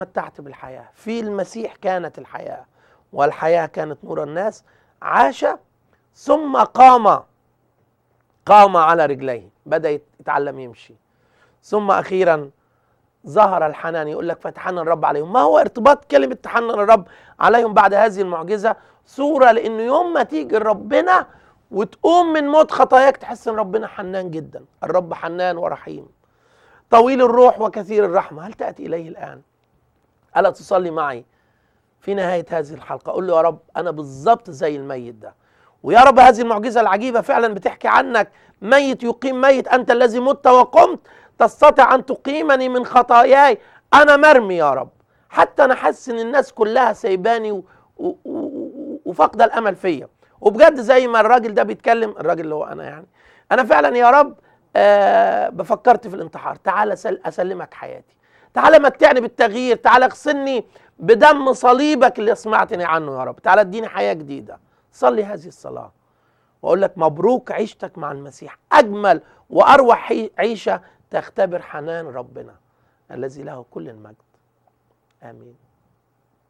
تمتعت بالحياة في المسيح كانت الحياة والحياة كانت نور الناس عاش ثم قام قام على رجليه بدأ يتعلم يمشي ثم أخيرا ظهر الحنان يقول لك فتحنن الرب عليهم ما هو ارتباط كلمة تحنن الرب عليهم بعد هذه المعجزة صورة لأنه يوم ما تيجي ربنا وتقوم من موت خطاياك تحس ان ربنا حنان جدا الرب حنان ورحيم طويل الروح وكثير الرحمة هل تأتي إليه الآن ألا تصلي معي في نهاية هذه الحلقة قول له يا رب أنا بالظبط زي الميت ده ويا رب هذه المعجزة العجيبة فعلا بتحكي عنك ميت يقيم ميت أنت الذي مت وقمت تستطيع أن تقيمني من خطاياي أنا مرمي يا رب حتى أنا حاسس إن الناس كلها سايباني و- و- و- وفاقدة الأمل فيا وبجد زي ما الراجل ده بيتكلم الراجل اللي هو أنا يعني أنا فعلا يا رب آه بفكرت في الانتحار تعال أسل أسلمك حياتي تعال متعني بالتغيير تعال اغسلني بدم صليبك اللي سمعتني عنه يا رب تعال اديني حياة جديدة صلي هذه الصلاة واقول لك مبروك عيشتك مع المسيح اجمل واروع حي- عيشة تختبر حنان ربنا الذي له كل المجد امين